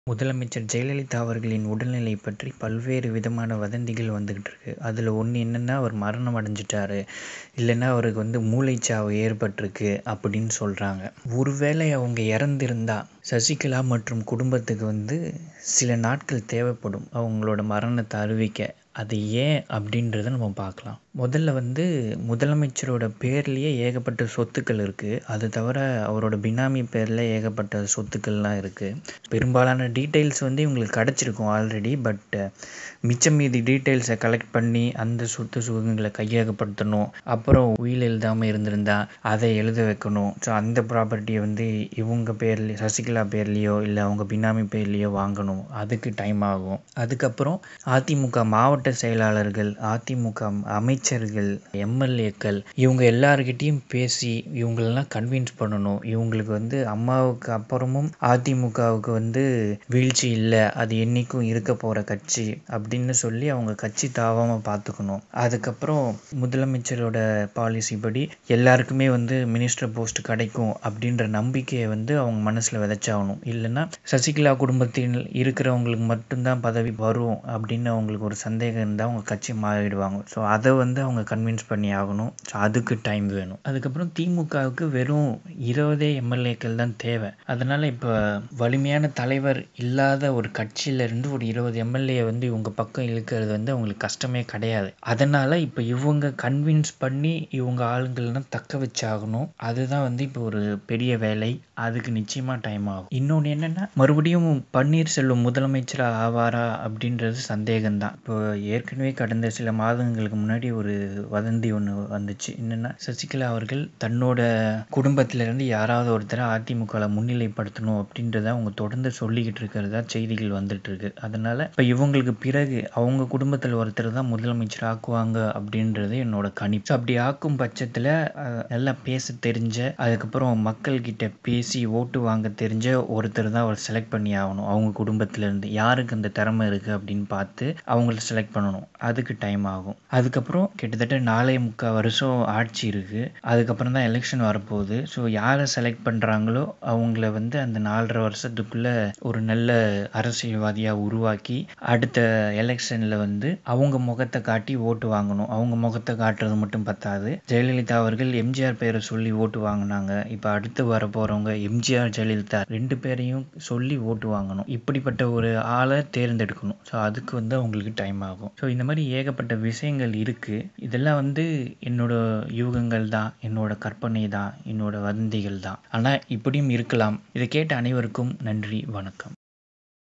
முதலமைச்சர் ஜெயலலிதா அவர்களின் உடல்நிலை பற்றி பல்வேறு விதமான வதந்திகள் வந்துக்கிட்டு இருக்கு அதில் ஒன்று என்னென்னா அவர் மரணம் அடைஞ்சிட்டாரு இல்லைன்னா அவருக்கு வந்து மூளைச்சாவு ஏற்பட்டிருக்கு அப்படின்னு சொல்கிறாங்க ஒருவேளை அவங்க இறந்திருந்தா சசிகலா மற்றும் குடும்பத்துக்கு வந்து சில நாட்கள் தேவைப்படும் அவங்களோட மரணத்தை அறிவிக்க அது ஏன் அப்படின்றத நம்ம பார்க்கலாம் முதல்ல வந்து முதலமைச்சரோட பேர்லேயே ஏகப்பட்ட சொத்துக்கள் இருக்குது அது தவிர அவரோட பினாமி பேரில் ஏகப்பட்ட சொத்துக்கள்லாம் இருக்குது பெரும்பாலான டீட்டெயில்ஸ் வந்து இவங்களுக்கு கிடச்சிருக்கும் ஆல்ரெடி பட் மிச்சம் மீதி டீட்டெயில்ஸை கலெக்ட் பண்ணி அந்த சொத்து சுகங்களை கையகப்படுத்தணும் அப்புறம் உயில் எழுதாமல் இருந்திருந்தா அதை எழுத வைக்கணும் ஸோ அந்த ப்ராப்பர்ட்டியை வந்து இவங்க பேர்லேயே சசிகலா பேர்லேயோ இல்லை அவங்க பினாமி பேர்லேயோ வாங்கணும் அதுக்கு டைம் ஆகும் அதுக்கப்புறம் அதிமுக மாவட்ட செயலாளர்கள் அதிமுக அமைச்சர்கள் எம்எல்ஏக்கள் இவங்க எல்லார்கிட்டேயும் பேசி இவங்களெல்லாம் கன்வின்ஸ் பண்ணணும் இவங்களுக்கு வந்து அம்மாவுக்கு அப்புறமும் அதிமுகவுக்கு வந்து வீழ்ச்சி இல்லை அது என்றைக்கும் இருக்க போகிற கட்சி அப்படின்னு சொல்லி அவங்க கட்சி தாவாமல் பார்த்துக்கணும் அதுக்கப்புறம் முதலமைச்சரோட பாலிசி படி எல்லாருக்குமே வந்து மினிஸ்டர் போஸ்ட் கிடைக்கும் அப்படின்ற நம்பிக்கையை வந்து அவங்க மனசில் விதைச்சாகணும் இல்லைன்னா சசிகலா குடும்பத்தில் இருக்கிறவங்களுக்கு மட்டும்தான் பதவி வரும் அப்படின்னு அவங்களுக்கு ஒரு சந்தேகம் இருந்தால் அவங்க கட்சி மாறிடுவாங்க ஸோ அதை வந்து அவங்க கன்வின்ஸ் பண்ணி ஆகணும் ஸோ அதுக்கு டைம் வேணும் அதுக்கப்புறம் திமுகவுக்கு வெறும் இருபதே எம்எல்ஏக்கள் தான் தேவை அதனால் இப்போ வலிமையான தலைவர் இல்லாத ஒரு கட்சியிலேருந்து ஒரு இருபது எம்எல்ஏ வந்து இவங்க பக்கம் இழுக்கிறது வந்து அவங்களுக்கு கஷ்டமே கிடையாது அதனால் இப்போ இவங்க கன்வின்ஸ் பண்ணி இவங்க ஆளுங்கள்லாம் தக்க வச்சாகணும் அதுதான் வந்து இப்போ ஒரு பெரிய வேலை அதுக்கு நிச்சயமாக டைம் ஆகும் இன்னொன்று என்னென்னா மறுபடியும் பன்னீர்செல்வம் முதலமைச்சராக ஆவாரா அப்படின்றது சந்தேகம்தான் இப்போ ஏற்கனவே கடந்த சில மாதங்களுக்கு முன்னாடி ஒரு வதந்தி ஒன்று வந்துச்சு என்னென்னா சசிகலா அவர்கள் தன்னோட குடும்பத்திலேருந்து யாராவது ஒருத்தரை அதிமுகவில் முன்னிலைப்படுத்தணும் அப்படின்றத அவங்க தொடர்ந்து சொல்லிக்கிட்டு இருக்கிறதா செய்திகள் வந்துட்டு இருக்கு அதனால் இப்போ இவங்களுக்கு பிறகு அவங்க குடும்பத்தில் ஒருத்தர் தான் முதலமைச்சர் ஆக்குவாங்க அப்படின்றது என்னோட கணிப்பு அப்படி ஆக்கும் பட்சத்தில் நல்லா பேச தெரிஞ்ச அதுக்கப்புறம் மக்கள்கிட்ட பேசி ஓட்டு வாங்க தெரிஞ்ச ஒருத்தர் தான் அவர் செலக்ட் பண்ணி ஆகணும் அவங்க குடும்பத்திலேருந்து யாருக்கு அந்த திறமை இருக்குது அப்படின்னு பார்த்து அவங்கள செலக்ட் பண்ணணும் அதுக்கு டைம் ஆகும் அதுக்கப்புறம் கிட்டத்தட்ட நாலே முக்கால் வருஷம் ஆட்சி இருக்குது அதுக்கப்புறம் தான் எலெக்ஷன் வரப்போகுது ஸோ யாரை செலக்ட் பண்ணுறாங்களோ அவங்கள வந்து அந்த நாலரை வருஷத்துக்குள்ளே ஒரு நல்ல அரசியல்வாதியாக உருவாக்கி அடுத்த எலெக்ஷனில் வந்து அவங்க முகத்தை காட்டி ஓட்டு வாங்கணும் அவங்க முகத்தை காட்டுறது மட்டும் பத்தாது ஜெயலலிதா அவர்கள் எம்ஜிஆர் பேரை சொல்லி ஓட்டு வாங்கினாங்க இப்போ அடுத்து வர போகிறவங்க எம்ஜிஆர் ஜெயலலிதா ரெண்டு பேரையும் சொல்லி ஓட்டு வாங்கணும் இப்படிப்பட்ட ஒரு ஆளை தேர்ந்தெடுக்கணும் ஸோ அதுக்கு வந்து அவங்களுக்கு டைம் ஆகும் ஸோ இந்த மாதிரி ஏகப்பட்ட விஷயங்கள் இருக்குது இதெல்லாம் வந்து என்னோட யூகங்கள் தான் என்னோட கற்பனை தான் என்னோட வதந்திகள் தான் ஆனால் இப்படியும் இருக்கலாம் இதை கேட்ட அனைவருக்கும் நன்றி வணக்கம்